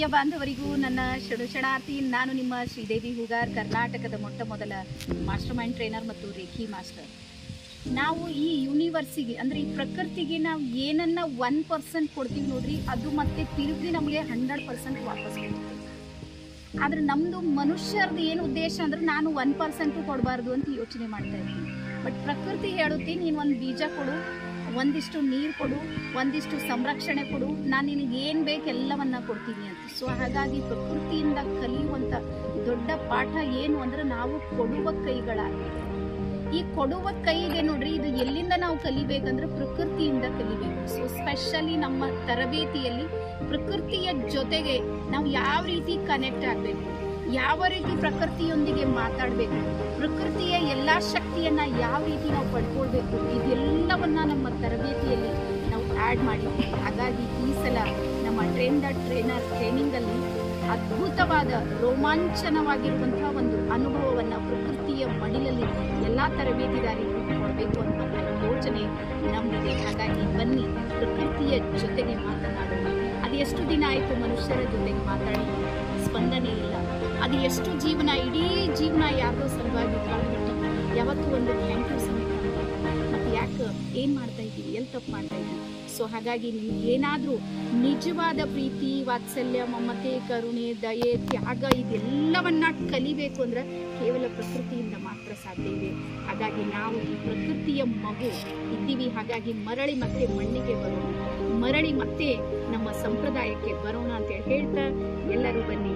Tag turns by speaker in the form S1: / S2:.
S1: ಪ್ರಿಯ ಬಾಂಧವರಿಗೂ ನನ್ನ ಷಡಾರ್ಥಿ ನಾನು ನಿಮ್ಮ ಶ್ರೀದೇವಿ ಹೂಗಾರ್ ಕರ್ನಾಟಕದ ಮೊಟ್ಟ ಮೊದಲ ಮಾಸ್ಟರ್ ಮೈಂಡ್ ಟ್ರೈನರ್ ಮತ್ತು ರೇಖಿ ಮಾಸ್ಟರ್ ನಾವು ಈ ಯೂನಿವರ್ಸಿಗೆ ಅಂದ್ರೆ ಈ ಪ್ರಕೃತಿಗೆ ನಾವು ಏನನ್ನ ಒನ್ ಪರ್ಸೆಂಟ್ ಕೊಡ್ತೀವಿ ನೋಡ್ರಿ ಅದು ಮತ್ತೆ ತಿರುಗಿ ನಮಗೆ ಹಂಡ್ರೆಡ್ ಪರ್ಸೆಂಟ್ ವಾಪಸ್ ಕೊಡ್ತೀವಿ ಆದ್ರೆ ನಮ್ದು ಮನುಷ್ಯರದ್ದು ಏನು ಉದ್ದೇಶ ಅಂದ್ರೆ ನಾನು ಒನ್ ಪರ್ಸೆಂಟು ಕೊಡಬಾರ್ದು ಅಂತ ಯೋಚನೆ ಮಾಡ್ತಾ ಇದ್ದೀನಿ ಬಟ್ ಪ್ರಕೃತಿ ಹೇಳುತ್ತಿ ನೀನು ಒಂದು ಬೀಜ ಕೊಡು ಒಂದಿಷ್ಟು ನೀರು ಕೊಡು ಒಂದಿಷ್ಟು ಸಂರಕ್ಷಣೆ ಕೊಡು ನಾನು ನಿನಗೆ ಏನು ಬೇಕು ಎಲ್ಲವನ್ನ ಕೊಡ್ತೀನಿ ಅಂತ ಸೊ ಹಾಗಾಗಿ ಪ್ರಕೃತಿಯಿಂದ ಕಲಿಯುವಂಥ ದೊಡ್ಡ ಪಾಠ ಏನು ಅಂದ್ರೆ ನಾವು ಕೊಡುವ ಕೈಗಳಾಗಬೇಕು ಈ ಕೊಡುವ ಕೈ ಇದೆ ನೋಡ್ರಿ ಇದು ಎಲ್ಲಿಂದ ನಾವು ಕಲಿಬೇಕಂದ್ರೆ ಪ್ರಕೃತಿಯಿಂದ ಕಲಿಬೇಕು ಸೊ ಸ್ಪೆಷಲಿ ನಮ್ಮ ತರಬೇತಿಯಲ್ಲಿ ಪ್ರಕೃತಿಯ ಜೊತೆಗೆ ನಾವು ಯಾವ ರೀತಿ ಕನೆಕ್ಟ್ ಆಗಬೇಕು ಯಾವ ರೀತಿ ಪ್ರಕೃತಿಯೊಂದಿಗೆ ಮಾತಾಡಬೇಕು ಪ್ರಕೃತಿಯ ಎಲ್ಲಾ ಶಕ್ತಿಯನ್ನ ಯಾವ ರೀತಿ ನಾವು ಪಡ್ಕೊಳ್ಬೇಕು ಇದೆಲ್ಲವನ್ನ ನಮ್ಮ ತರಬೇತಿಯಲ್ಲಿ ನಾವು ಆ್ಯಡ್ ಮಾಡಿದ್ದೀವಿ ಹಾಗಾಗಿ ಈ ಸಲ ನಮ್ಮ ಟ್ರೈನ್ ದ ಟ್ರೈನರ್ ಟ್ರೈನಿಂಗ್ ಅಲ್ಲಿ ಅದ್ಭುತವಾದ ರೋಮಾಂಚನವಾಗಿರುವಂತಹ ಒಂದು ಅನುಭವವನ್ನ ಪ್ರಕೃತಿಯ ಮಡಿಲಲ್ಲಿ ಎಲ್ಲಾ ತರಬೇತಿದಾರರಿಗೂ ಕೊಡಬೇಕು ಅನ್ನುವಂಥ ಯೋಚನೆ ನಮ್ದಿದೆ ಹಾಗಾಗಿ ಬನ್ನಿ ಪ್ರಕೃತಿಯ ಜೊತೆಗೆ ಮಾತನಾಡೋಣ ಅದು ಎಷ್ಟು ದಿನ ಆಯಿತು ಮನುಷ್ಯರ ಜೊತೆಗೆ ಮಾತಾಡಿ ಸ್ಪಂದನೆ ಇಲ್ಲ ಅದು ಎಷ್ಟು ಜೀವನ ಇಡೀ ಜೀವನ ಯಾರ್ದೋ ಸಲುವಾಗಿ ಕಳೆದ್ಬಿಟ್ಟು ಯಾವತ್ತೂ ಒಂದು ಥ್ಯಾಂಕ್ ಯು ಸಮೇತ ಮತ್ತೆ ಯಾಕೆ ಏನು ಮಾಡ್ತಾ ಇದ್ದೀವಿ ಎಲ್ಲಿ ತಪ್ಪು ಮಾಡ್ತಾ ಇದ್ದೀವಿ ಸೊ ಹಾಗಾಗಿ ನಿಮ್ಗೆ ಏನಾದರೂ ನಿಜವಾದ ಪ್ರೀತಿ ವಾತ್ಸಲ್ಯ ಮಮತೆ ಕರುಣೆ ದಯೆ ತ್ಯಾಗ ಇದೆಲ್ಲವನ್ನ ಕಲಿಬೇಕು ಅಂದ್ರೆ ಕೇವಲ ಪ್ರಕೃತಿಯಿಂದ ಮಾತ್ರ ಸಾಧ್ಯ ಇದೆ ಹಾಗಾಗಿ ನಾವು ಈ ಪ್ರಕೃತಿಯ ಮಗು ಇದ್ದೀವಿ ಹಾಗಾಗಿ ಮರಳಿ ಮತ್ತೆ ಮಣ್ಣಿಗೆ ಬರೋಣ ಮರಳಿ ಮತ್ತೆ ನಮ್ಮ ಸಂಪ್ರದಾಯಕ್ಕೆ ಬರೋಣ ಅಂತ ಹೇಳ್ತಾ ಎಲ್ಲರೂ ಬನ್ನಿ